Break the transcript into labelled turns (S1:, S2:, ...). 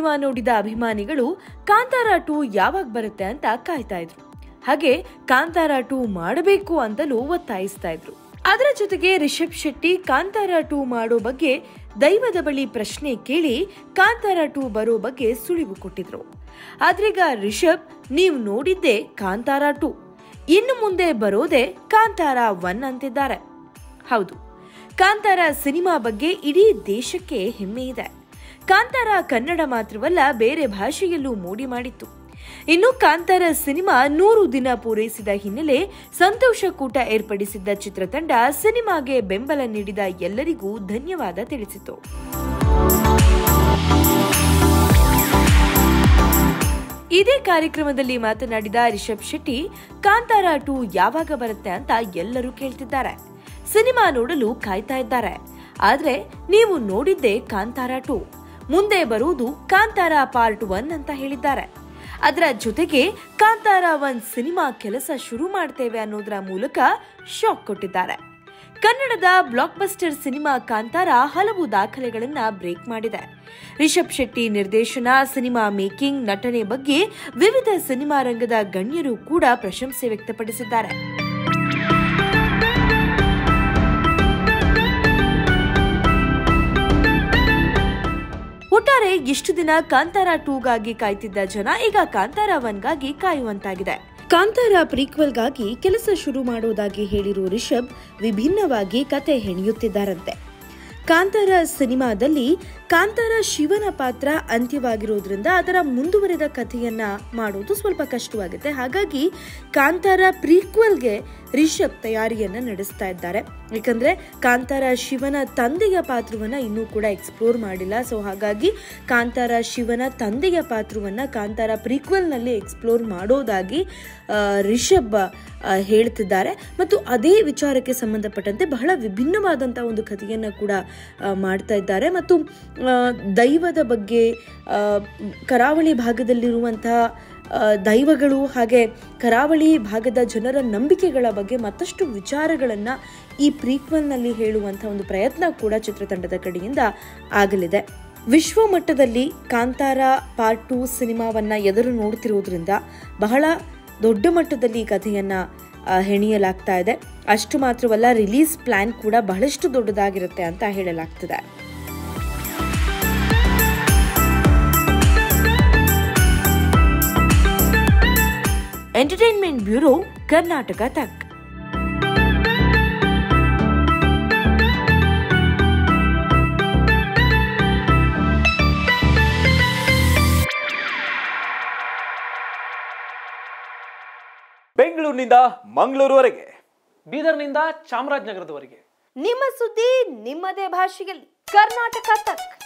S1: cinema ನೋಡಿದ ಅಭಿಮಾನಿಗಳು Kantara two ಯಾವಾಗ ಬರುತ್ತೆ ಅಂತ ಕಾಯ್ತಾ ಇದ್ರು ಹಾಗೆ ಕಾಂತಾರ ಟೂ ಮಾಡಬೇಕು ಅಂತಲೂ ಒತ್ತಾಯಿಸ್ತಾ ಇದ್ರು ಅದರ ಜೊತೆಗೆ ರಿಷಬ್ ಶೆಟ್ಟಿ ಕಾಂತಾರ ಟೂ ಮಾಡೋ ಬಗ್ಗೆ ದೈವದ ಬಳಿ ಪ್ರಶ್ನೆ ಕೇಳಿ ಕಾಂತಾರ ಟೂ ಬರೋ ಬಗ್ಗೆ ಸುಳಿವು ಕೊಟ್ಟಿದ್ರು ಆದ್ರೀಗ ರಿಷಬ್ ನೀವು ನೋಡಿದ್ದೇ ಕಾಂತಾರ ಟೂ ಇನ್ನು ಮುಂದೆ ಬರೋದೇ ಕಾಂತಾರ ಒನ್ ಅಂತಿದ್ದಾರೆ ಹೌದು ಕಾಂತಾರ ಸಿನಿಮಾ ಬಗ್ಗೆ ಇಡೀ ದೇಶಕ್ಕೆ ಹೆಮ್ಮೆ ಇದೆ ಕಾಂತಾರ ಕನ್ನಡ ಮಾತ್ರವಲ್ಲ ಬೇರೆ ಭಾಷೆಯಲ್ಲೂ ಮೋಡಿ ಮಾಡಿತ್ತು ಇನ್ನು ಕಾಂತಾರ ಸಿನಿಮಾ ನೂರು ದಿನ ಪೂರೈಸಿದ ಹಿನ್ನೆಲೆ ಸಂತೋಷ ಕೂಟ ಏರ್ಪಡಿಸಿದ್ದ ಚಿತ್ರತಂಡ ಸಿನಿಮಾಗೆ ಬೆಂಬಲ ನೀಡಿದ ಎಲ್ಲರಿಗೂ ಧನ್ಯವಾದ ತಿಳಿಸಿತು ಇದೇ ಕಾರ್ಯಕ್ರಮದಲ್ಲಿ ಮಾತನಾಡಿದ ರಿಷಬ್ ಶೆಟ್ಟಿ ಕಾಂತಾರ ಟೂ ಯಾವಾಗ ಬರುತ್ತೆ ಅಂತ ಎಲ್ಲರೂ ಕೇಳ್ತಿದ್ದಾರೆ ಸಿನಿಮಾ ನೋಡಲು ಕಾಯ್ತಾ ಇದ್ದಾರೆ ಆದ್ರೆ ನೀವು ನೋಡಿದ್ದೇ ಕಾಂತಾರ ಟೂ ಮುಂದೆ ಬರುವುದು ಕಾಂತಾರ ಪಾರ್ಟ್ ಒನ್ ಅಂತ ಹೇಳಿದ್ದಾರೆ ಅದರ ಜೊತೆಗೆ ಕಾಂತಾರ ಒನ್ ಸಿನಿಮಾ ಕೆಲಸ ಶುರು ಮಾಡ್ತೇವೆ ಅನ್ನೋದರ ಮೂಲಕ ಶಾಕ್ ಕೊಟ್ಟಿದ್ದಾರೆ ಕನ್ನಡದ ಬ್ಲಾಕ್ ಬಸ್ಟರ್ ಸಿನಿಮಾ ಕಾಂತಾರ ಹಲವು ದಾಖಲೆಗಳನ್ನ ಬ್ರೇಕ್ ಮಾಡಿದೆ ರಿಷಬ್ ಶೆಟ್ಟಿ ನಿರ್ದೇಶನ ಸಿನಿಮಾ ಮೇಕಿಂಗ್ ನಟನೆ ಬಗ್ಗೆ ವಿವಿಧ ಸಿನಿಮಾ ರಂಗದ ಗಣ್ಯರು ಕೂಡ ಪ್ರಶಂಸೆ ವ್ಯಕ್ತಪಡಿಸಿದ್ದಾರೆ ಒಟ್ಟಾರೆ ಇಷ್ಟು ದಿನ ಕಾಂತಾರ ಟೂಗಾಗಿ ಕಾಯ್ತಿದ್ದ ಜನ ಈಗ ಕಾಂತಾರ ಒನ್ಗಾಗಿ ಕಾಯುವಂತಾಗಿದೆ ಕಾಂತಾರ ಪ್ರೀಕ್ವೆಲ್ಗಾಗಿ ಕೆಲಸ ಶುರು ಮಾಡೋದಾಗಿ ಹೇಳಿರುವ ರಿಷಬ್ ವಿಭಿನ್ನವಾಗಿ ಕತೆ ಹೆಣೆಯುತ್ತಿದ್ದಾರಂತೆ ಕಾಂತಾರ ಸಿನಿಮಾದಲ್ಲಿ ಕಾಂತಾರ ಶಿವನ ಪಾತ್ರ ಅಂತ್ಯವಾಗಿರೋದ್ರಿಂದ ಅದರ ಮುಂದುವರೆದ ಕಥೆಯನ್ನ ಮಾಡೋದು ಸ್ವಲ್ಪ ಕಷ್ಟವಾಗುತ್ತೆ ಹಾಗಾಗಿ ಕಾಂತಾರ ಪ್ರೀಕ್ವೆಲ್ಗೆ ರಿಷಬ್ ತಯಾರಿಯನ್ನ ನಡೆಸ್ತಾ ಇದ್ದಾರೆ ಯಾಕಂದ್ರೆ ಕಾಂತಾರ ಶಿವನ ತಂದೆಯ ಪಾತ್ರವನ್ನ ಇನ್ನೂ ಕೂಡ ಎಕ್ಸ್ಪ್ಲೋರ್ ಮಾಡಿಲ್ಲ ಸೊ ಹಾಗಾಗಿ ಕಾಂತಾರ ಶಿವನ ತಂದೆಯ ಪಾತ್ರವನ್ನ ಕಾಂತಾರ ಪ್ರೀಕ್ವೆಲ್ನಲ್ಲಿ ಎಕ್ಸ್ಪ್ಲೋರ್ ಮಾಡೋದಾಗಿ ಆ, ರಿಷಬ್ ಆ, ಹೇಳ್ತಿದ್ದಾರೆ ಮತ್ತು ಅದೇ ವಿಚಾರಕ್ಕೆ ಸಂಬಂಧಪಟ್ಟಂತೆ ಬಹಳ ವಿಭಿನ್ನವಾದಂಥ ಒಂದು ಕಥೆಯನ್ನು ಕೂಡ ಆ, ಮಾಡ್ತಾ ಇದ್ದಾರೆ ಮತ್ತು ಆ, ದೈವದ ಬಗ್ಗೆ ಆ, ಕರಾವಳಿ ಭಾಗದಲ್ಲಿರುವಂತಹ ಆ, ದೈವಗಳು ಹಾಗೆ ಕರಾವಳಿ ಭಾಗದ ಜನರ ನಂಬಿಕೆಗಳ ಬಗ್ಗೆ ಮತ್ತಷ್ಟು ವಿಚಾರಗಳನ್ನ ಈ ಪ್ರೀಕ್ವೆಲ್ನಲ್ಲಿ ಹೇಳುವಂತಹ ಒಂದು ಪ್ರಯತ್ನ ಕೂಡ ಚಿತ್ರತಂಡದ ಕಡೆಯಿಂದ ಆಗಲಿದೆ ವಿಶ್ವ ಮಟ್ಟದಲ್ಲಿ ಕಾಂತಾರ ಪಾರ್ಟ್ ಟೂ ಸಿನಿಮಾವನ್ನ ಎದುರು ನೋಡ್ತಿರೋದ್ರಿಂದ ಬಹಳ ದೊಡ್ಡ ಮಟ್ಟದಲ್ಲಿ ಈ ಕಥೆಯನ್ನ ಆ, ಹೆಣೆಯಲಾಗ್ತಾ ಇದೆ ಅಷ್ಟು ಮಾತ್ರವಲ್ಲ ರಿಲೀಸ್ ಪ್ಲಾನ್ ಕೂಡ ಬಹಳಷ್ಟು ದೊಡ್ಡದಾಗಿರುತ್ತೆ ಅಂತ ಹೇಳಲಾಗ್ತದೆ ಎಂಟರ್ಟೈನ್ಮೆಂಟ್ ಬ್ಯೂರೋ ಕರ್ನಾಟಕ ತಕ್
S2: ಬೆಂಗಳೂರಿನಿಂದ ಮಂಗಳೂರುವರೆಗೆ
S3: ಬೀದರ್ನಿಂದ ಚಾಮರಾಜನಗರದವರೆಗೆ
S1: ನಿಮ್ಮ ಸುದ್ದಿ ನಿಮ್ಮದೇ ಭಾಷೆಯಲ್ಲಿ ಕರ್ನಾಟಕ ತಕ್